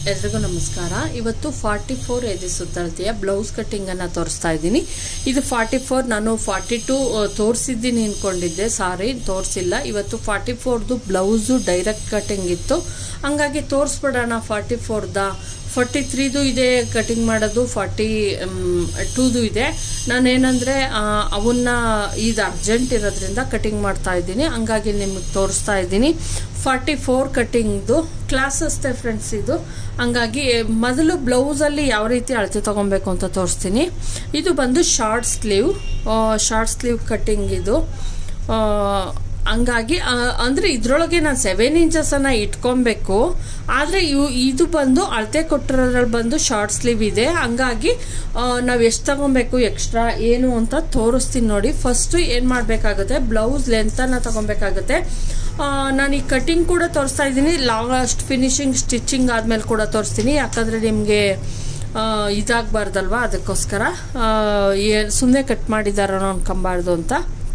ಎಲ್ರಿಗೂ ನಮಸ್ಕಾರ ಇವತ್ತು ಫಾರ್ಟಿ ಫೋರ್ ಎದೆ ಸುತ್ತಳತೆಯ ಬ್ಲೌಸ್ ಕಟ್ಟಿಂಗನ್ನು ತೋರಿಸ್ತಾ ಇದ್ದೀನಿ ಇದು ಫಾರ್ಟಿ ಫೋರ್ ನಾನು ಫಾರ್ಟಿ ಟು ತೋರಿಸಿದ್ದೀನಿ ಅಂದ್ಕೊಂಡಿದ್ದೆ ಸಾರಿ ತೋರಿಸಿಲ್ಲ ಇವತ್ತು ಫಾರ್ಟಿ ಫೋರ್ದು ಬ್ಲೌಸು ಡೈರೆಕ್ಟ್ ಕಟ್ಟಿಂಗ್ ಇತ್ತು ಹಂಗಾಗಿ ತೋರಿಸ್ಬಿಡೋಣ ಫಾರ್ಟಿ ಫೋರ್ದ ಫಾರ್ಟಿ ತ್ರೀದು ಇದೆ ಕಟಿಂಗ್ ಮಾಡೋದು ಫಾರ್ಟಿ ಟೂದು ಇದೆ ನಾನೇನಂದರೆ ಅವನ್ನ ಇದು ಅರ್ಜೆಂಟ್ ಇರೋದ್ರಿಂದ ಕಟಿಂಗ್ ಮಾಡ್ತಾ ಇದ್ದೀನಿ ಹಂಗಾಗಿ ನಿಮಗೆ ತೋರಿಸ್ತಾ ಇದ್ದೀನಿ ಫಾರ್ಟಿ ಫೋರ್ ಕಟ್ಟಿಂಗ್ದು ಕ್ಲಾಸ್ ಅಷ್ಟೇ ಫ್ರೆಂಡ್ಸ್ ಇದು ಹಂಗಾಗಿ ಮೊದಲು ಬ್ಲೌಸಲ್ಲಿ ಯಾವ ರೀತಿ ಅಳತೆ ತೊಗೊಬೇಕು ಅಂತ ತೋರಿಸ್ತೀನಿ ಇದು ಬಂದು short sleeve short sleeve cutting ಇದು ಆ, ಹಂಗಾಗಿ ಆ, ಅಂದ್ರೆ ಇದ್ರೊಳಗೆ ನಾನು ಸೆವೆನ್ ಇಂಚಸನ್ನು ಇಟ್ಕೊಬೇಕು ಆದರೆ ಇವು ಇದು ಬಂದು ಅಳತೆ ಕೊಟ್ಟಿರೋದ್ರಲ್ಲಿ ಬಂದು ಶಾರ್ಟ್ ಸ್ಲೀವ್ ಇದೆ ಹಂಗಾಗಿ ನಾವು ಎಷ್ಟು ತಗೊಬೇಕು ಎಕ್ಸ್ಟ್ರಾ ಏನು ಅಂತ ತೋರಿಸ್ತೀನಿ ನೋಡಿ ಫಸ್ಟು ಏನು ಮಾಡಬೇಕಾಗುತ್ತೆ ಬ್ಲೌಸ್ ಲೆಂತನ್ನು ತಗೊಬೇಕಾಗುತ್ತೆ ನಾನು ಈ ಕಟಿಂಗ್ ಕೂಡ ತೋರಿಸ್ತಾ ಇದ್ದೀನಿ ಲಾಸ್ಟ್ ಫಿನಿಶಿಂಗ್ ಸ್ಟಿಚಿಂಗ್ ಆದಮೇಲೆ ಕೂಡ ತೋರಿಸ್ತೀನಿ ಯಾಕಂದರೆ ನಿಮಗೆ ಇದಾಗಬಾರ್ದಲ್ವಾ ಅದಕ್ಕೋಸ್ಕರ ಸುಮ್ಮನೆ ಕಟ್ ಮಾಡಿದಾರೋ ಅನ್ಕೊಂಬಾರ್ದು ಅಂತ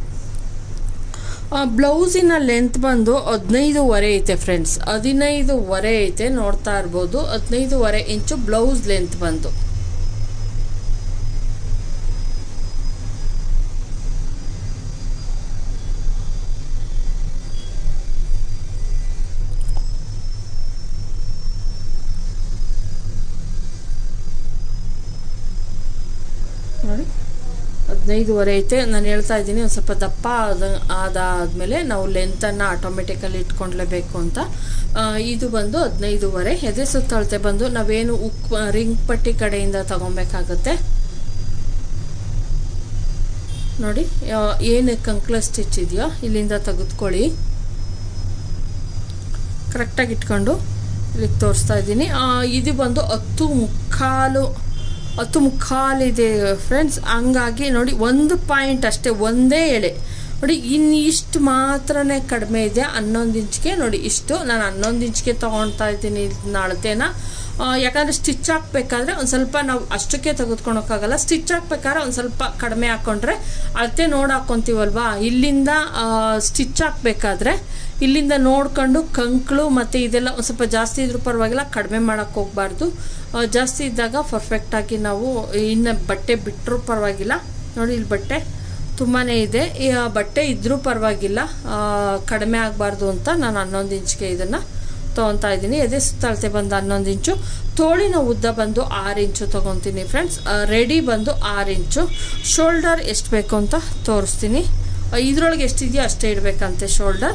ಬ್ಲೌಸಿನ ಲೆಂತ್ ಬಂದು ಹದಿನೈದುವರೆ ಐತೆ ಫ್ರೆಂಡ್ಸ್ ಹದಿನೈದುವರೆ ಐತೆ ನೋಡ್ತಾ ಇರ್ಬೋದು ಹದಿನೈದುವರೆ ಇಂಚು ಬ್ಲೌಸ್ ಲೆಂತ್ ಬಂದು ನೋಡಿ ಹದಿನೈದುವರೆ ಐತೆ ನಾನು ಹೇಳ್ತಾ ಇದ್ದೀನಿ ಒಂದು ಸ್ವಲ್ಪ ದಪ್ಪ ಆದ ಅದಾದಮೇಲೆ ನಾವು ಲೆಂತನ್ನು ಆಟೋಮೆಟಿಕಲ್ಲಿ ಇಟ್ಕೊಂಡ್ಲೇಬೇಕು ಅಂತ ಆ, ಇದು ಬಂದು ಹದಿನೈದುವರೆ ಎದೆ ಸುತ್ತಳತೆ ಬಂದು ನಾವೇನು ಉಕ್ ರಿಂಗ್ ಪಟ್ಟಿ ಕಡೆಯಿಂದ ತಗೊಬೇಕಾಗತ್ತೆ ನೋಡಿ ಆ, ಏನು ಕಂಕ್ಳ ಸ್ಟಿಚ್ ಇದೆಯೋ ಇಲ್ಲಿಂದ ತೆಗೆದುಕೊಳ್ಳಿ ಕರೆಕ್ಟಾಗಿ ಇಟ್ಕೊಂಡು ಇಲ್ಲಿಗೆ ತೋರಿಸ್ತಾ ಇದ್ದೀನಿ ಆ, ಇದು ಬಂದು ಹತ್ತು ಮುಕ್ಕಾಲು ಹತ್ತು ಮುಕ್ಕಾಲಿದೆ ಫ್ರೆಂಡ್ಸ್ ಹಂಗಾಗಿ ನೋಡಿ ಒಂದು ಪಾಯಿಂಟ್ ಅಷ್ಟೇ ಒಂದೇ ಎಳೆ ನೋಡಿ ಇನ್ನು ಇಷ್ಟು ಮಾತ್ರನೇ ಕಡಿಮೆ ಇದೆ ಹನ್ನೊಂದು ಇಂಚ್ಗೆ ನೋಡಿ ಇಷ್ಟು ನಾನು ಹನ್ನೊಂದು ಇಂಚ್ಗೆ ತೊಗೊಳ್ತಾ ಇದ್ದೀನಿ ಇದನ್ನ ಅಳತೆನ ಆ, ಯಾಕಂದರೆ ಸ್ಟಿಚ್ ಹಾಕ್ಬೇಕಾದ್ರೆ ಒಂದು ಸ್ವಲ್ಪ ನಾವು ಅಷ್ಟಕ್ಕೆ ತೆಗೆದುಕೊಳಕ್ಕಾಗಲ್ಲ ಸ್ಟಿಚ್ ಹಾಕ್ಬೇಕಾದ್ರೆ ಒಂದು ಸ್ವಲ್ಪ ಕಡಿಮೆ ಹಾಕ್ಕೊಂಡ್ರೆ ಅಳತೆ ನೋಡಿ ಹಾಕ್ಕೊಂತೀವಲ್ವಾ ಇಲ್ಲಿಂದ ಸ್ಟಿಚ್ ಹಾಕ್ಬೇಕಾದ್ರೆ ಇಲ್ಲಿಂದ ನೋಡ್ಕೊಂಡು ಕಂಕ್ಳು ಮತ್ತು ಇದೆಲ್ಲ ಒಂದು ಸ್ವಲ್ಪ ಜಾಸ್ತಿ ಇದ್ರೂ ಪರವಾಗಿಲ್ಲ ಕಡಿಮೆ ಮಾಡೋಕ್ಕೆ ಹೋಗಬಾರ್ದು ಜಾಸ್ತಿ ಇದ್ದಾಗ ಪರ್ಫೆಕ್ಟಾಗಿ ನಾವು ಇನ್ನು ಬಟ್ಟೆ ಬಿಟ್ಟರೂ ಪರವಾಗಿಲ್ಲ ನೋಡಿ ಇಲ್ಲಿ ಬಟ್ಟೆ ತುಂಬಾ ಇದೆ ಈ ಆ ಬಟ್ಟೆ ಇದ್ರೂ ಪರವಾಗಿಲ್ಲ ಆ, ಕಡಿಮೆ ಆಗಬಾರ್ದು ಅಂತ ನಾನು ಹನ್ನೊಂದು ಇಂಚ್ಗೆ ಇದನ್ನು ತೊಗೊತಾ ಇದ್ದೀನಿ ಎದೆ ಸುತ್ತಳತೆ ಬಂದು ಹನ್ನೊಂದು ಇಂಚು ತೋಳಿನ ಉದ್ದ ಬಂದು ಆರು ಇಂಚು ತೊಗೊತೀನಿ ಫ್ರೆಂಡ್ಸ್ ರೆಡಿ ಬಂದು ಆರು ಇಂಚು ಶೋಲ್ಡರ್ ಎಷ್ಟು ಬೇಕು ಅಂತ ತೋರಿಸ್ತೀನಿ ಇದರೊಳಗೆ ಎಷ್ಟಿದೆಯೋ ಅಷ್ಟೇ ಇಡಬೇಕಂತೆ ಶೋಲ್ಡರ್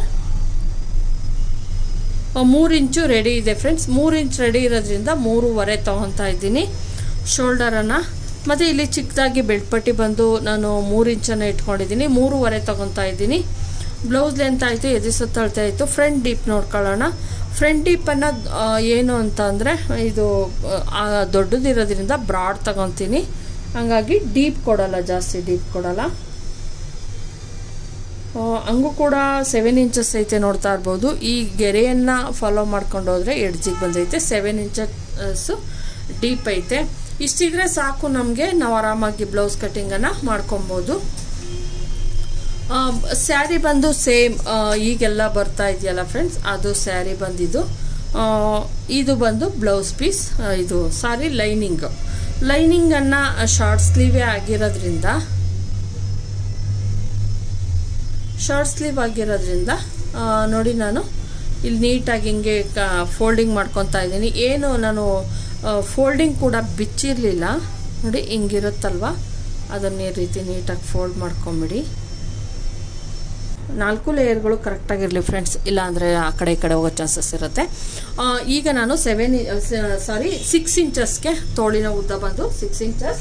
ಮೂರು ಇಂಚು ರೆಡಿ ಇದೆ ಫ್ರೆಂಡ್ಸ್ ಮೂರು ಇಂಚ್ ರೆಡಿ ಇರೋದ್ರಿಂದ ಮೂರುವರೆ ತೊಗೊತಾ ಇದ್ದೀನಿ ಶೋಲ್ಡರನ್ನು ಮತ್ತು ಇಲ್ಲಿ ಚಿಕ್ಕದಾಗಿ ಬೆಲ್ಟ್ ಪಟ್ಟಿ ಬಂದು ನಾನು ಮೂರು ಇಂಚನ್ನು ಇಟ್ಕೊಂಡಿದ್ದೀನಿ ಮೂರುವರೆ ತೊಗೊತಾ ಇದ್ದೀನಿ ಬ್ಲೌಸ್ ಲೆಂತ್ ಆಯಿತು ಎದೆ ಸುತ್ತಳತೆ ಆಯಿತು ಫ್ರಂಟ್ ಡೀಪ್ ನೋಡ್ಕೊಳ್ಳೋಣ ಫ್ರಂಟ್ ಡೀಪನ್ನು ಏನು ಅಂತ ಅಂದರೆ ಇದು ಆ, ದೊಡ್ಡದಿರೋದ್ರಿಂದ ಬ್ರಾಡ್ ತಗೊತೀನಿ ಹಂಗಾಗಿ ಡೀಪ್ ಕೊಡಲ್ಲ ಜಾಸ್ತಿ ಡೀಪ್ ಕೊಡಲ್ಲ ಆ, ಹಂಗೂ ಕೂಡ ಸೆವೆನ್ ಇಂಚಸ್ ಐತೆ ನೋಡ್ತಾ ಇರ್ಬೋದು ಈ ಗೆರೆಯನ್ನು ಫಾಲೋ ಮಾಡ್ಕೊಂಡು ಹೋದರೆ ಎಡ್ಜಿಗೆ ಬಂದೈತೆ ಸೆವೆನ್ ಇಂಚಸ್ ಡೀಪ್ ಐತೆ ಇಷ್ಟಿದ್ರೆ ಸಾಕು ನಮಗೆ ನಾವು ಆರಾಮಾಗಿ ಬ್ಲೌಸ್ ಕಟ್ಟಿಂಗನ್ನು ಮಾಡ್ಕೊಬೋದು ಸ್ಯಾರಿ ಬಂದು ಸೇಮ್ ಈಗೆಲ್ಲ ಬರ್ತಾ ಇದೆಯಲ್ಲ ಫ್ರೆಂಡ್ಸ್ ಅದು ಸ್ಯಾರಿ ಬಂದಿದ್ದು ಆ, ಇದು ಬಂದು ಬ್ಲೌಸ್ ಪೀಸ್ ಇದು ಸಾರಿ ಲೈನಿಂಗ್ ಲೈನಿಂಗನ್ನು ಶಾರ್ಟ್ ಸ್ಲೀವೇ ಆಗಿರೋದ್ರಿಂದ ಶಾರ್ಟ್ ಸ್ಲೀವ್ ಆಗಿರೋದ್ರಿಂದ ಆ, ನೋಡಿ ನಾನು ಇಲ್ಲಿ ನೀಟಾಗಿ ಹಿಂಗೆ ಫೋಲ್ಡಿಂಗ್ ಮಾಡ್ಕೊತಾ ಇದ್ದೀನಿ ಏನು ನಾನು ಫೋಲ್ಡಿಂಗ್ ಕೂಡ ಬಿಚ್ಚಿರಲಿಲ್ಲ ನೋಡಿ ಹಿಂಗಿರುತ್ತಲ್ವ ಅದನ್ನ ಈ ರೀತಿ ನೀಟಾಗಿ ಫೋಲ್ಡ್ ಮಾಡ್ಕೊಂಬಿಡಿ ನಾಲ್ಕು ಲೇಯರ್ಗಳು ಕರೆಕ್ಟಾಗಿರಲಿ ಫ್ರೆಂಡ್ಸ್ ಇಲ್ಲಾಂದರೆ ಆ ಕಡೆ ಈ ಕಡೆ ಹೋಗೋ ಚಾನ್ಸಸ್ ಇರುತ್ತೆ ಆ, ಈಗ ನಾನು ಸೆವೆನ್ ಸಾರಿ ಸಿಕ್ಸ್ ಇಂಚಸ್ಗೆ ತೋಳಿನ ಉದ್ದ ಬಂದು ಸಿಕ್ಸ್ ಇಂಚಸ್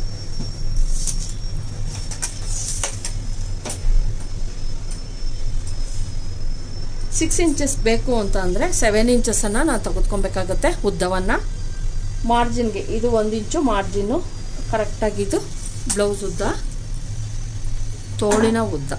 ಸಿಕ್ಸ್ ಇಂಚಸ್ ಬೇಕು ಅಂತ ಅಂದರೆ ಸೆವೆನ್ ಇಂಚಸನ್ನು ನಾನು ತೆಗೆದುಕೊಬೇಕಾಗತ್ತೆ ಉದ್ದವನ್ನು ಮಾರ್ಜಿನ್ಗೆ ಇದು ಒಂದು ಇಂಚು ಮಾರ್ಜಿನ್ನು ಕರೆಕ್ಟಾಗಿದ್ದು ಬ್ಲೌಸ್ ಉದ್ದ ತೋಳಿನ ಉದ್ದ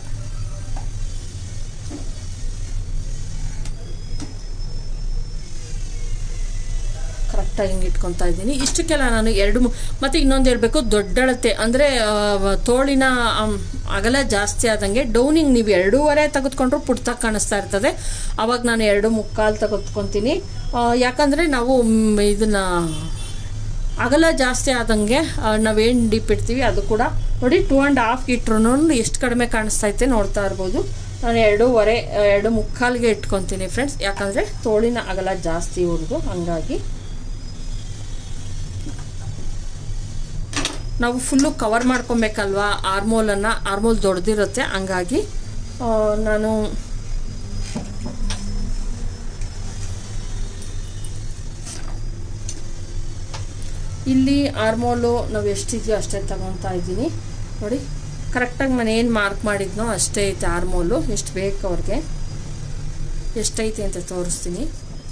ಕರೆಕ್ಟಾಗಿ ಹಿಂಗೆ ಇಟ್ಕೊತಾ ಇದ್ದೀನಿ ಇಷ್ಟಕ್ಕೆಲ್ಲ ನಾನು ಎರಡು ಮು- ಮತ್ತೆ ಇನ್ನೊಂದು ಹೇಳಬೇಕು ದೊಡ್ಡಳತೆ ಅಂದರೆ ತೋಳಿನ ಆಮ್, ಅಗಲ ಜಾಸ್ತಿ ಆದಂಗೆ ಡೌನಿಂಗ್ ನೀವು ಎರಡೂವರೆ ತೆಗೆದುಕೊಂಡ್ರು ಪುಟ್ಟಾಗಿ ಕಾಣಿಸ್ತಾ ಇರ್ತದೆ ಅವಾಗ ನಾನು ಎರಡು ಮುಕ್ಕಾಲು ತೆಗೆದುಕೊತೀನಿ ಯಾಕಂದರೆ ನಾವು ಮ್, ಇದನ್ನ ಅಗಲ ಜಾಸ್ತಿ ಆದಂಗೆ ನಾವೇನು ಡೀಪ್ ಇಡ್ತೀವಿ ಅದು ಕೂಡ ನೋಡಿ ಟೂ ಆ್ಯಂಡ್ ಹಾಫ್ ಇಟ್ರು ಎಷ್ಟು ಕಡಿಮೆ ಕಾಣಿಸ್ತಾ ಐತೆ ನೋಡ್ತಾ ಇರ್ಬೋದು ನಾನು ಎರಡೂವರೆ ಆ, ಎರಡು ಮುಕ್ಕಾಲಿಗೆ ಇಟ್ಕೊತೀನಿ ಫ್ರೆಂಡ್ಸ್ ಯಾಕಂದರೆ ತೋಳಿನ ಅಗಲ ಜಾಸ್ತಿ ಇವ್ರದ್ದು ಹಂಗಾಗಿ ನಾವು ಫುಲ್ಲು ಕವರ್ ಮಾಡ್ಕೊಬೇಕಲ್ವಾ ಆರ್ಮೋಲನ್ನು ಆರ್ಮೋಲ್ ದೊಡ್ಡದಿರುತ್ತೆ ಹಂಗಾಗಿ ಆ, ನಾನು ಇಲ್ಲಿ ಆರ್ಮೋಲು ನಾವು ಎಷ್ಟಿದೆಯೋ ಅಷ್ಟೇ ತಗೊತಾ ಇದ್ದೀನಿ ನೋಡಿ ಕರೆಕ್ಟಾಗಿ ನಾನು ಏನು ಮಾರ್ಕ್ ಮಾಡಿದ್ನೋ ಅಷ್ಟೇ ಐತೆ ಆರ್ಮೋಲು ಎಷ್ಟು ಬೇಕು ಅವ್ರಿಗೆ ಎಷ್ಟೈತೆ ಅಂತ ತೋರಿಸ್ತೀನಿ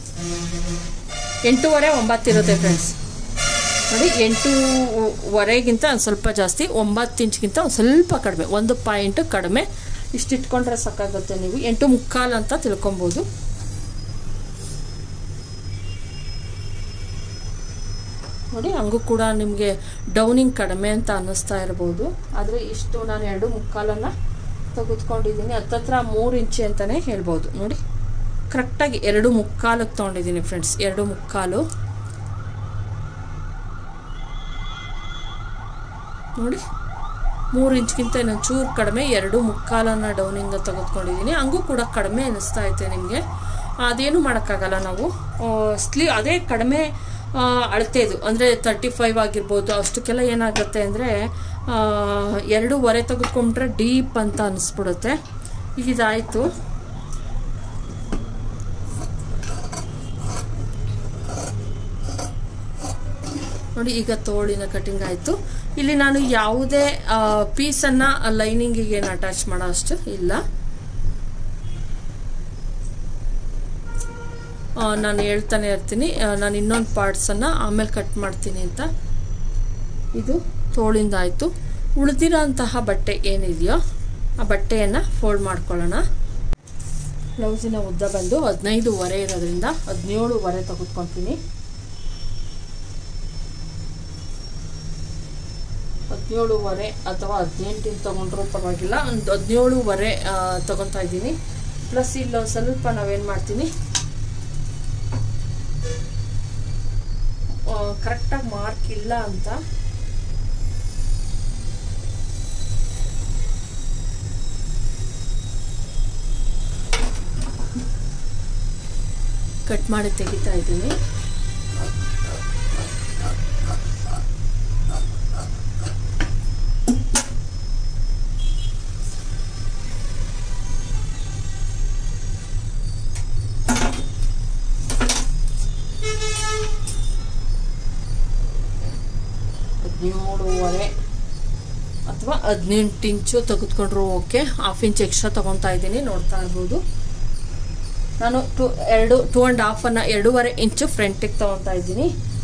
ಎಂಟೂವರೆ ಒಂಬತ್ತಿರುತ್ತೆ ಫ್ರೆಂಡ್ಸ್ ನೋಡಿ ಎಂಟೂವರೆಗಿಂತ ಒಂದು ಸ್ವಲ್ಪ ಜಾಸ್ತಿ ಒಂಬತ್ತು ಇಂಚ್ಗಿಂತ ಒಂದು ಸ್ವಲ್ಪ ಕಡಿಮೆ ಒಂದು ಪಾಯಿಂಟ್ ಕಡಿಮೆ ಇಷ್ಟು ಇಟ್ಕೊಂಡ್ರೆ ಸಾಕಾಗುತ್ತೆ ನೀವು ಎಂಟು ಮುಕ್ಕಾಲು ಅಂತ ತಿಳ್ಕೊಬೋದು ನೋಡಿ ಹಂಗೂ ಕೂಡ ನಿಮಗೆ ಡೌನಿಂಗ್ ಕಡಿಮೆ ಅಂತ ಅನ್ನಿಸ್ತಾ ಇರ್ಬೋದು ಆದರೆ ಇಷ್ಟು ನಾನು ಎರಡು ಮುಕ್ಕಾಲನ್ನು ತೆಗೆದುಕೊಂಡಿದ್ದೀನಿ ಹತ್ತತ್ರ ಮೂರು ಇಂಚು ಅಂತಲೇ ಹೇಳ್ಬೋದು ನೋಡಿ ಕರೆಕ್ಟಾಗಿ ಎರಡು ಮುಕ್ಕಾಲಕ್ಕೆ ತೊಗೊಂಡಿದ್ದೀನಿ ಫ್ರೆಂಡ್ಸ್ ಎರಡು ಮುಕ್ಕಾಲು ನೋಡಿ ಮೂರು ಇಂಚ್ಗಿಂತ ಇನ್ನೊಂದು ಚೂರು ಕಡಿಮೆ ಎರಡು ಮುಕ್ಕಾಲನ್ನು ಡೌನಿಂದ ತೆಗೆದುಕೊಂಡಿದ್ದೀನಿ ಹಂಗೂ ಕೂಡ ಕಡಿಮೆ ಅನ್ನಿಸ್ತಾ ಐತೆ ನಿಮಗೆ ಅದೇನು ಮಾಡೋಕ್ಕಾಗಲ್ಲ ನಾವು ಸ್ಲೀ ಅದೇ ಕಡಿಮೆ ಆ, ಅಳತೆದು ಅಂದರೆ ತರ್ಟಿ ಫೈವ್ ಆಗಿರ್ಬೋದು ಅಷ್ಟಕ್ಕೆಲ್ಲ ಏನಾಗುತ್ತೆ ಅಂದರೆ ಎರಡೂವರೆ ತೆಗೆದುಕೊಂಡ್ರೆ ಡೀಪ್ ಅಂತ ಅನಿಸ್ಬಿಡುತ್ತೆ ಈಗ ಇದಾಯಿತು ನೋಡಿ ಈಗ ತೋಳಿನ ಕಟಿಂಗ್ ಆಯಿತು ಇಲ್ಲಿ ನಾನು ಯಾವುದೇ ಪೀಸನ್ನು ಲೈನಿಂಗಿಗೆ ಏನು ಅಟ್ಯಾಚ್ ಮಾಡೋ ಅಷ್ಟು ಇಲ್ಲ ಆ, ನಾನು ಹೇಳ್ತಾನೆ ಇರ್ತೀನಿ ಆ, ನಾನು ಇನ್ನೊಂದು ಪಾರ್ಟ್ಸನ್ನು ಆಮೇಲೆ ಕಟ್ ಮಾಡ್ತೀನಿ ಅಂತ ಇದು ತೋಳಿಂದ ಆಯಿತು ಉಳಿದಿರೋಂತಹ ಬಟ್ಟೆ ಏನಿದೆಯೋ ಆ ಬಟ್ಟೆಯನ್ನು ಫೋಲ್ಡ್ ಮಾಡ್ಕೊಳ್ಳೋಣ ಬ್ಲೌಸಿನ ಉದ್ದ ಬಂದು ಹದಿನೈದುವರೆ ಇರೋದ್ರಿಂದ ಹದಿನೇಳುವರೆ ತೆಗೆದುಕೊತೀನಿ ಹದಿನೇಳುವರೆ ಅಥವಾ ಹದಿನೆಂಟಿನ ತೊಗೊಂಡ್ರೂ ಪರವಾಗಿಲ್ಲ ಒಂದು ಹದಿನೇಳುವರೆ ತೊಗೊತಾ ಇದ್ದೀನಿ ಪ್ಲಸ್ ಇಲ್ಲ ಸ್ವಲ್ಪ ನಾವೇನು ಮಾಡ್ತೀನಿ ಕರೆಕ್ಟಾಗಿ ಮಾರ್ಕ್ ಇಲ್ಲ ಅಂತ ಕಟ್ ಮಾಡಿ ತೆಗಿತಾ ಇದ್ದೀನಿ ಹದಿನೇಳುವರೆ ಅಥವಾ ಹದಿನೆಂಟು ಇಂಚು ತೆಗೆದುಕೊಂಡ್ರು ಓಕೆ ಹಾಫ್ ಇಂಚ್ ಎಕ್ಸ್ಟ್ರಾ ತೊಗೊತಾ ಇದ್ದೀನಿ ನೋಡ್ತಾ ಇರ್ಬೋದು ನಾನು ಟು ಎರಡು ಟೂ ಆ್ಯಂಡ್ ಹಾಫನ್ನು ಎರಡೂವರೆ ಇಂಚು ಫ್ರಂಟಿಗೆ ತೊಗೊತಾ ಇದ್ದೀನಿ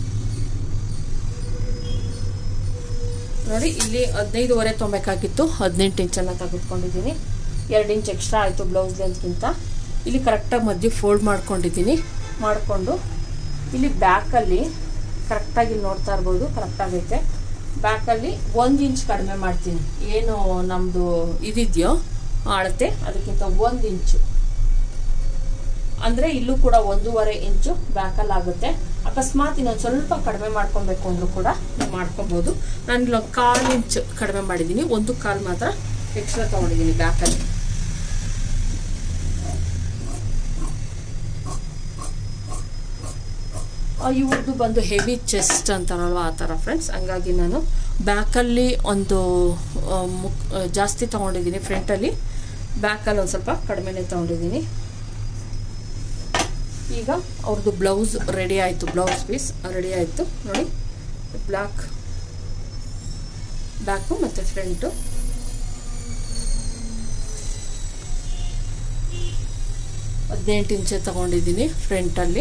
ನೋಡಿ ಇಲ್ಲಿ ಹದಿನೈದುವರೆ ತೊಗೊಬೇಕಾಗಿತ್ತು ಹದಿನೆಂಟು ಇಂಚನ್ನು ತೆಗೆದುಕೊಂಡಿದ್ದೀನಿ ಎರಡು ಇಂಚ್ ಎಕ್ಸ್ಟ್ರಾ ಆಯಿತು ಬ್ಲೌಸ್ ಲೆಂತ್ಗಿಂತ ಇಲ್ಲಿ ಕರೆಕ್ಟಾಗಿ ಮಧ್ಯೆ ಫೋಲ್ಡ್ ಮಾಡ್ಕೊಂಡಿದ್ದೀನಿ ಮಾಡಿಕೊಂಡು ಇಲ್ಲಿ ಬ್ಯಾಕಲ್ಲಿ ಕರೆಕ್ಟಾಗಿ ಇಲ್ಲಿ ನೋಡ್ತಾ ಇರ್ಬೋದು ಕರೆಕ್ಟಾಗೈತೆ ಬ್ಯಾಕಲ್ಲಿ ಒಂದು ಇಂಚ್ ಕಡಿಮೆ ಮಾಡ್ತೀನಿ ಏನು ನಮ್ಮದು ಇದಿದೆಯೋ ಅಳತೆ ಅದಕ್ಕಿಂತ ಒಂದು ಇಂಚು ಅಂದರೆ ಇಲ್ಲೂ ಕೂಡ ಒಂದೂವರೆ ಇಂಚು ಬ್ಯಾಕಲ್ಲಿ ಆಗುತ್ತೆ ಅಕಸ್ಮಾತ್ ಇನ್ನೊಂದು ಸ್ವಲ್ಪ ಕಡಿಮೆ ಮಾಡ್ಕೊಬೇಕು ಅಂದರೂ ಕೂಡ ನೀವು ಮಾಡ್ಕೊಬೋದು ನಾನು ಇಲ್ಲೊಂದು ಕಾಲು ಇಂಚ್ ಕಡಿಮೆ ಮಾಡಿದ್ದೀನಿ ಒಂದು ಕಾಲು ಮಾತ್ರ ಎಕ್ಸ್ಟ್ರಾ ತೊಗೊಂಡಿದ್ದೀನಿ ಬ್ಯಾಕಲ್ಲಿ ಇವ್ರದ್ದು ಬಂದು ಹೆವಿ ಚೆಸ್ಟ್ ಅಂತಾರಲ್ವ ಆ ಥರ ಫ್ರೆಂಡ್ಸ್ ಹಂಗಾಗಿ ನಾನು ಬ್ಯಾಕಲ್ಲಿ ಒಂದು ಆ, ಮುಕ್ ಆ, ಜಾಸ್ತಿ ತೊಗೊಂಡಿದ್ದೀನಿ ಫ್ರಂಟಲ್ಲಿ ಬ್ಯಾಕಲ್ಲಿ ಒಂದು ಸ್ವಲ್ಪ ಕಡಿಮೆನೇ ತೊಗೊಂಡಿದ್ದೀನಿ ಈಗ ಅವ್ರದ್ದು ಬ್ಲೌಸ್ ರೆಡಿ ಆಯಿತು ಬ್ಲೌಸ್ ಪೀಸ್ ರೆಡಿ ಆಯಿತು ನೋಡಿ ಬ್ಲ್ಯಾಕ್ ಬ್ಯಾಕು ಮತ್ತು ಫ್ರಂಟು ಹದಿನೆಂಟು ಇಂಚೆ ತೊಗೊಂಡಿದ್ದೀನಿ ಫ್ರಂಟಲ್ಲಿ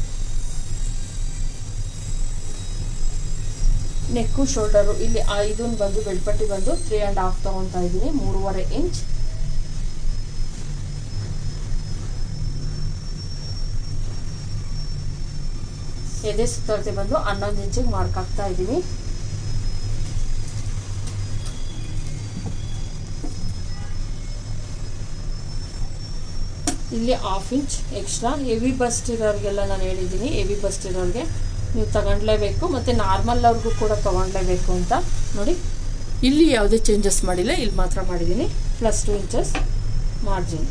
ನೆಕ್ಕು ಶೋಲ್ಡರು ಇಲ್ಲಿ ಇದನ್ನು ಬಂದು ಬೆಳ್ಪಟ್ಟಿ ಬಂದು ತ್ರೀ ಆ್ಯಂಡ್ ಹಾಫ್ ತೊಗೊತಾ ಇದ್ದೀನಿ ಮೂರುವರೆ ಇಂಚ್ ಎದೆ ಸುತ್ತಳತೆ ಬಂದು ಹನ್ನೊಂದು ಇಂಚಿಗೆ ಮಾರ್ಕ್ ಹಾಕ್ತಾ ಇದ್ದೀನಿ ಇಲ್ಲಿ half inch extra heavy bust ಇರೋರಿಗೆಲ್ಲ ನಾನು ಹೇಳಿದ್ದೀನಿ ಹೆವಿ ಬಸ್ಟ್ ಇರೋರಿಗೆ ನೀವು ತಗೊಂಡ್ಲೇಬೇಕು ಮತ್ತು ನಾರ್ಮಲ್ ಅವ್ರಿಗೂ ಕೂಡ ತಗೊಂಡ್ಲೇಬೇಕು ಅಂತ ನೋಡಿ ಇಲ್ಲಿ ಯಾವುದೇ ಚೇಂಜಸ್ ಮಾಡಿಲ್ಲ ಇಲ್ಲಿ ಮಾತ್ರ ಮಾಡಿದ್ದೀನಿ ಪ್ಲಸ್ ಟು ಇಂಚಸ್ ಮಾರ್ಜಿನ್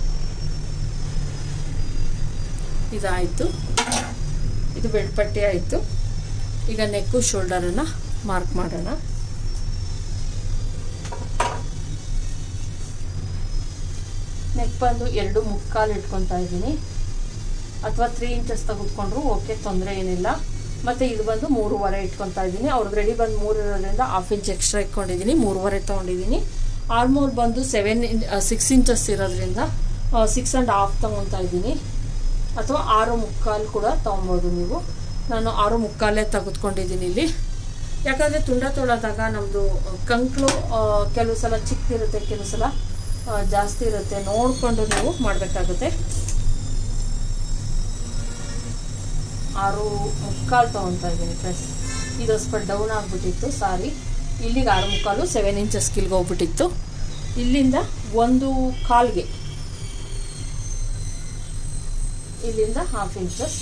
ಇದಾಯಿತು ಇದು ಬೆಡ್ ಪಟ್ಟಿ ಆಯಿತು ಈಗ ನೆಕ್ಕು ಶೋಲ್ಡರನ್ನು ಮಾರ್ಕ್ ಮಾಡೋಣ ನೆಕ್ ಬಂದು ಎರಡು ಮುಕ್ಕಾಲು ಇಟ್ಕೊತಾ ಇದ್ದೀನಿ ಅಥವಾ ತ್ರೀ ಇಂಚಸ್ ತೆಗೆದುಕೊಂಡ್ರು ಓಕೆ ತೊಂದರೆ ಏನಿಲ್ಲ ಮತ್ತು ಇದು ಬಂದು ಮೂರುವರೆ ಇಟ್ಕೊತಾ ಇದ್ದೀನಿ ಅವ್ರದ್ದು ರೆಡಿ ಬಂದು ಮೂರು ಇರೋದ್ರಿಂದ ಹಾಫ್ ಇಂಚ್ ಎಕ್ಸ್ಟ್ರಾ ಇಟ್ಕೊಂಡಿದ್ದೀನಿ ಮೂರುವರೆ ತೊಗೊಂಡಿದ್ದೀನಿ ಆರ್ಮೋಲ್ ಬಂದು ಸೆವೆನ್ ಇನ್ ಸಿಕ್ಸ್ ಇಂಚಸ್ ಇರೋದ್ರಿಂದ ಸಿಕ್ಸ್ ಆ್ಯಂಡ್ ಹಾಫ್ ತೊಗೊತಾ ಇದ್ದೀನಿ ಅಥವಾ ಆರು ಮುಕ್ಕಾಲು ಕೂಡ ತೊಗೊಬೋದು ನೀವು ನಾನು ಆರು ಮುಕ್ಕಾಲೇ ತೆಗೆದುಕೊಂಡಿದ್ದೀನಿ ಇಲ್ಲಿ ಯಾಕಂದರೆ ತುಂಡ ತೊಳೋದಾಗ ನಮ್ಮದು ಕಂಕ್ಳು ಕೆಲವು ಸಲ ಚಿಕ್ಕದಿರುತ್ತೆ ಕೆಲವು ಸಲ ಜಾಸ್ತಿ ಇರುತ್ತೆ ನೋಡಿಕೊಂಡು ನೀವು ಮಾಡಬೇಕಾಗುತ್ತೆ ಆರು ಮುಕ್ಕಾಲು ತೊಗೊತಾ ಇದ್ದೀನಿ ಫ್ರೆಂಡ್ಸ್ ಇದು ಸ್ವಲ್ಪ ಡೌನ್ ಆಗಿಬಿಟ್ಟಿತ್ತು ಸಾರಿ ಇಲ್ಲಿಗೆ ಆರು ಮುಕ್ಕಾಲು ಸೆವೆನ್ ಇಂಚಸ್ ಸ್ಕಿಲ್ಗೆ ಹೋಗ್ಬಿಟ್ಟಿತ್ತು ಇಲ್ಲಿಂದ ಒಂದು ಕಾಲ್ಗೆ ಇಲ್ಲಿಂದ ಹಾಫ್ ಇಂಚಸ್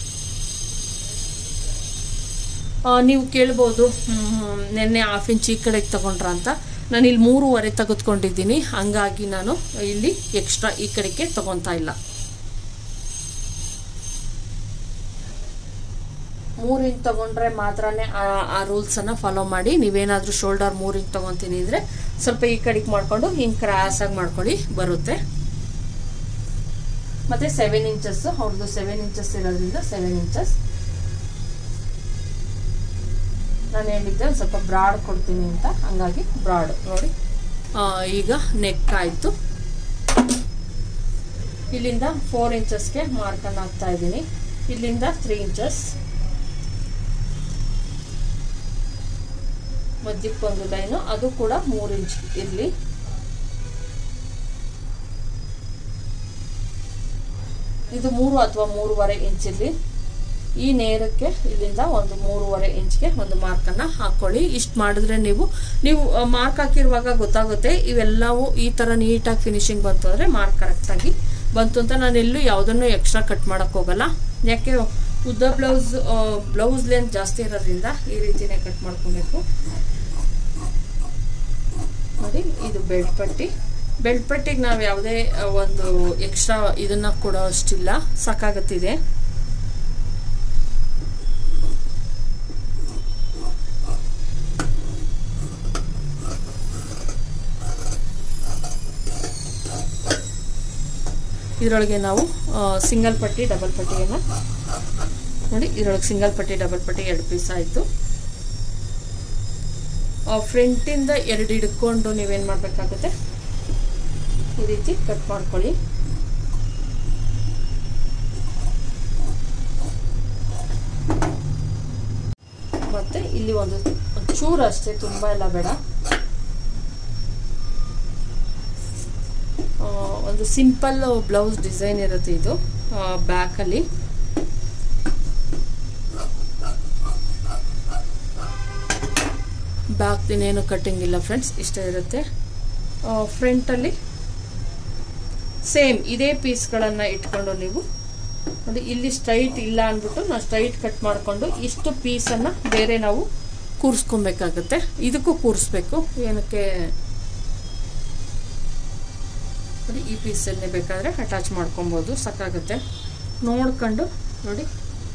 ನೀವು ಕೇಳ್ಬೋದು ನೆನ್ನೆ ಹಾಫ್ ಇಂಚ್ ಈ ಕಡೆಗೆ ತಗೊಂಡ್ರ ಅಂತ ನಾನು ಇಲ್ಲಿ ಮೂರುವರೆ ತೆಗೆದುಕೊಂಡಿದ್ದೀನಿ ಹಂಗಾಗಿ ನಾನು ಇಲ್ಲಿ ಎಕ್ಸ್ಟ್ರಾ ಈ ಕಡೆಗೆ ತಗೊತಾ ಇಲ್ಲ ಮೂರು ಇಂಚ್ ತೊಗೊಂಡ್ರೆ ಮಾತ್ರನೇ ಆ ರೂಲ್ಸನ್ನು ಫಾಲೋ ಮಾಡಿ ನೀವೇನಾದರೂ ಶೋಲ್ಡರ್ ಮೂರು ಇಂಚ್ ತೊಗೊತೀನಿ ಅಂದರೆ ಸ್ವಲ್ಪ ಈ ಕಡೆಗೆ ಮಾಡಿಕೊಂಡು ಹಿಂಗೆ ಕ್ರಾಸಾಗಿ ಮಾಡ್ಕೊಳ್ಳಿ ಬರುತ್ತೆ ಮತ್ತು ಸೆವೆನ್ ಇಂಚಸ್ ಅವ್ರದ್ದು ಸೆವೆನ್ ಇಂಚಸ್ ಇರೋದ್ರಿಂದ ಸೆವೆನ್ ಇಂಚಸ್ ನಾನು ಹೇಳಿದ್ದೆ ಒಂದು ಸ್ವಲ್ಪ ಬ್ರಾಡ್ ಕೊಡ್ತೀನಿ ಅಂತ ಹಂಗಾಗಿ ಬ್ರಾಡ್ ನೋಡಿ ಈಗ ನೆಕ್ ಆಯಿತು ಇಲ್ಲಿಂದ ಫೋರ್ ಇಂಚಸ್ಗೆ ಮಾರ್ಕನ್ನು ಹಾಕ್ತಾ ಇದ್ದೀನಿ ಇಲ್ಲಿಂದ ತ್ರೀ ಇಂಚಸ್ ಮಧ್ಯಕ್ಕೊಂದು ಲೈನು ಅದು ಕೂಡ ಮೂರು ಇಂಚ್ ಇರಲಿ ಇದು ಮೂರು ಅಥವಾ ಮೂರುವರೆ ಇಂಚ್ ಇರಲಿ ಈ ನೇರಕ್ಕೆ ಇಲ್ಲಿಂದ ಒಂದು ಮೂರುವರೆ ಇಂಚ್ಗೆ ಒಂದು ಮಾರ್ಕನ್ನು ಹಾಕ್ಕೊಳ್ಳಿ ಇಷ್ಟು ಮಾಡಿದ್ರೆ ನೀವು ನೀವು ಮಾರ್ಕ್ ಹಾಕಿರುವಾಗ ಗೊತ್ತಾಗುತ್ತೆ ಇವೆಲ್ಲವೂ ಈ ಥರ ನೀಟಾಗಿ ಫಿನಿಶಿಂಗ್ ಬಂತು ಅಂದರೆ ಮಾರ್ಕ್ ಕರೆಕ್ಟಾಗಿ ಬಂತು ಅಂತ ನಾನು ಎಲ್ಲೂ ಯಾವುದನ್ನು ಎಕ್ಸ್ಟ್ರಾ ಕಟ್ ಮಾಡೋಕ್ಕೆ ಹೋಗಲ್ಲ ಯಾಕೆ ಉದ್ದ ಬ್ಲೌಸ್ ಬ್ಲೌಸ್ ಲೆಂತ್ ಜಾಸ್ತಿ ಇರೋದ್ರಿಂದ ಈ ರೀತಿನೇ ಕಟ್ ಮಾಡ್ಕೊಬೇಕು ನೋಡಿ ಇದು ಬೆಲ್ಟ್ ಪಟ್ಟಿ ಬೆಲ್ಟ್ ಪಟ್ಟಿಗೆ ನಾವು ಯಾವುದೇ ಒಂದು ಎಕ್ಸ್ಟ್ರಾ ಇದನ್ನು ಕೊಡೋ ಅಷ್ಟಿಲ್ಲ ಸಾಕಾಗತ್ತಿದೆ ಇದರೊಳಗೆ ನಾವು ಸಿಂಗಲ್ ಪಟ್ಟಿ ಡಬಲ್ ಪಟ್ಟಿಯನ್ನು ನೋಡಿ ಇದರೊಳಗೆ ಸಿಂಗಲ್ ಪಟ್ಟಿ ಡಬಲ್ ಪಟ್ಟಿ ಎರಡು ಪೀಸ್ ಆಯಿತು ಫ್ರಂಟಿಂದ ಎರಡು ಹಿಡ್ಕೊಂಡು ನೀವೇನು ಮಾಡಬೇಕಾಗುತ್ತೆ ಈ ರೀತಿ ಕಟ್ ಮಾಡ್ಕೊಳ್ಳಿ ಮತ್ತು ಇಲ್ಲಿ ಒಂದು ಚೂರು ಅಷ್ಟೇ ತುಂಬ ಎಲ್ಲ ಬೇಡ ಒಂದು ಸಿಂಪಲ್ ಬ್ಲೌಸ್ ಡಿಸೈನ್ ಇರುತ್ತೆ ಇದು ಬ್ಯಾಕಲ್ಲಿ ಬ್ಯಾಕ್ ದಿನೇನು ಕಟ್ಟಿಂಗ್ ಇಲ್ಲ ಫ್ರೆಂಡ್ಸ್ ಇಷ್ಟ ಇರುತ್ತೆ ಫ್ರಂಟಲ್ಲಿ ಸೇಮ್ ಇದೇ ಪೀಸ್ಗಳನ್ನು ಇಟ್ಕೊಂಡು ನೀವು ನೋಡಿ ಇಲ್ಲಿ ಸ್ಟ್ರೈಟ್ ಇಲ್ಲ ಅಂದ್ಬಿಟ್ಟು ನಾವು ಸ್ಟ್ರೈಟ್ ಕಟ್ ಮಾಡಿಕೊಂಡು ಇಷ್ಟು ಪೀಸನ್ನು ಬೇರೆ ನಾವು ಕೂರಿಸ್ಕೊಬೇಕಾಗತ್ತೆ ಇದಕ್ಕೂ ಕೂರಿಸ್ಬೇಕು ಏನಕ್ಕೆ ನೋಡಿ ಈ ಪೀಸನ್ನೇ ಬೇಕಾದರೆ ಅಟ್ಯಾಚ್ ಮಾಡ್ಕೊಬೋದು ಸಾಕಾಗುತ್ತೆ ನೋಡ್ಕೊಂಡು ನೋಡಿ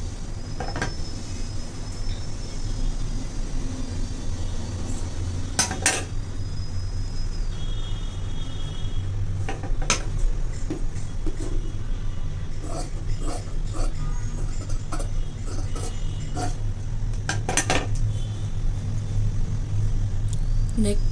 ನೆಕ್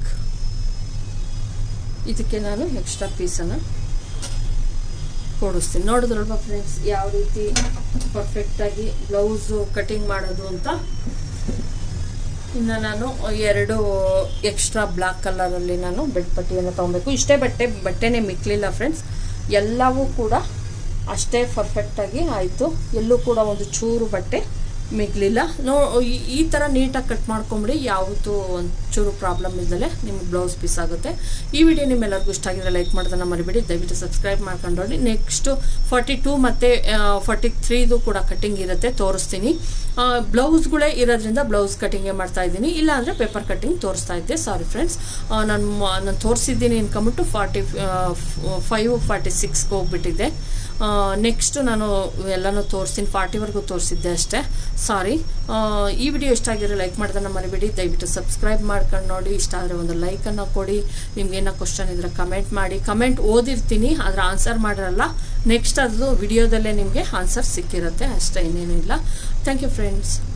ಇದಕ್ಕೆ ನಾನು ಎಕ್ಸ್ಟ್ರಾ ಪೀಸನ್ನು ಕೊಡಿಸ್ತೀನಿ ನೋಡಿದ್ರಲ್ವ ಫ್ರೆಂಡ್ಸ್ ಯಾವ ರೀತಿ ಪರ್ಫೆಕ್ಟಾಗಿ ಬ್ಲೌಸು ಕಟಿಂಗ್ ಮಾಡೋದು ಅಂತ ಇನ್ನು ನಾನು ಎರಡು ಎಕ್ಸ್ಟ್ರಾ ಬ್ಲ್ಯಾಕ್ ಕಲರಲ್ಲಿ ನಾನು ಬೆಡ್ ಪಟ್ಟಿಯನ್ನು ತೊಗೊಬೇಕು ಇಷ್ಟೇ ಬಟ್ಟೆ ಬಟ್ಟೆನೇ ಮಿಕ್ಕಲಿಲ್ಲ ಫ್ರೆಂಡ್ಸ್ ಎಲ್ಲವೂ ಕೂಡ ಅಷ್ಟೇ ಪರ್ಫೆಕ್ಟಾಗಿ ಆಯಿತು ಎಲ್ಲೂ ಕೂಡ ಒಂದು ಚೂರು ಬಟ್ಟೆ ಮಿಗ್ಲಿಲ್ಲ ನೋ ಈ- ಈ ಥರ ನೀಟಾಗಿ ಕಟ್ ಮಾಡ್ಕೊಂಬಿಡಿ ಯಾವತ್ತೂ ಒಂಚೂರು ಪ್ರಾಬ್ಲಮ್ ಇಲ್ದಲೆ ನಿಮ್ಗೆ ಬ್ಲೌಸ್ ಪೀಸ್ ಆಗುತ್ತೆ ಈ ವಿಡಿಯೋ ನಿಮ್ಮೆಲ್ಲರಿಗೂ ಇಷ್ಟ ಆಗಿದ್ರೆ ಲೈಕ್ ಮಾಡೋದನ್ನ ಮರಿಬೇಡಿ ದಯವಿಟ್ಟು ಸಬ್ಸ್ಕ್ರೈಬ್ ಮಾಡ್ಕೊಂಡು ನೋಡಿ ನೆಕ್ಸ್ಟು ಫಾರ್ಟಿ ಟೂ ಮತ್ತು ಫಾರ್ಟಿ ತ್ರೀದು ಕೂಡ ಕಟ್ಟಿಂಗ್ ಇರುತ್ತೆ ತೋರಿಸ್ತೀನಿ ಬ್ಲೌಸ್ಗಳೇ ಇರೋದ್ರಿಂದ ಬ್ಲೌಸ್ ಕಟ್ಟಿಂಗೇ ಮಾಡ್ತಾ ಇದ್ದೀನಿ ಇಲ್ಲ ಅಂದರೆ ಪೇಪರ್ ಕಟ್ಟಿಂಗ್ ತೋರಿಸ್ತಾ ಇದ್ದೆ ಸಾರಿ ಫ್ರೆಂಡ್ಸ್ ನಾನು ನಾನು ತೋರಿಸಿದ್ದೀನಿ ಅನ್ಕೊಂಬಿಟ್ಟು ಫಾರ್ಟಿ ಫೈವ್ ಫಾರ್ಟಿ ಸಿಕ್ಸ್ಗೆ ಹೋಗ್ಬಿಟ್ಟಿದ್ದೆ ನೆಕ್ಸ್ಟು ನಾನು ಎಲ್ಲನೂ ತೋರಿಸ್ತೀನಿ ಫಾರ್ಟಿವರೆಗೂ ತೋರಿಸಿದ್ದೆ ಅಷ್ಟೇ ಸಾರಿ ಈ ವಿಡಿಯೋ ಇಷ್ಟ ಆಗಿರೋ ಲೈಕ್ ಮಾಡೋದನ್ನ ಮರಿಬೇಡಿ ದಯವಿಟ್ಟು ಸಬ್ಸ್ಕ್ರೈಬ್ ಮಾಡ್ಕೊಂಡು ನೋಡಿ ಇಷ್ಟ ಆದರೆ ಒಂದು ಲೈಕನ್ನು ಕೊಡಿ ನಿಮ್ಗೆ ಏನೋ ಕ್ವಶನ್ ಇದ್ರೆ ಕಮೆಂಟ್ ಮಾಡಿ ಕಮೆಂಟ್ ಓದಿರ್ತೀನಿ ಆದರೆ ಆನ್ಸರ್ ಮಾಡಿರಲ್ಲ ನೆಕ್ಸ್ಟ್ ಅದು ವಿಡಿಯೋದಲ್ಲೇ ನಿಮಗೆ ಆನ್ಸರ್ ಸಿಕ್ಕಿರುತ್ತೆ ಅಷ್ಟೇ ಇನ್ನೇನು ಇಲ್ಲ ಥ್ಯಾಂಕ್ ಯು ಫ್ರೆಂಡ್ಸ್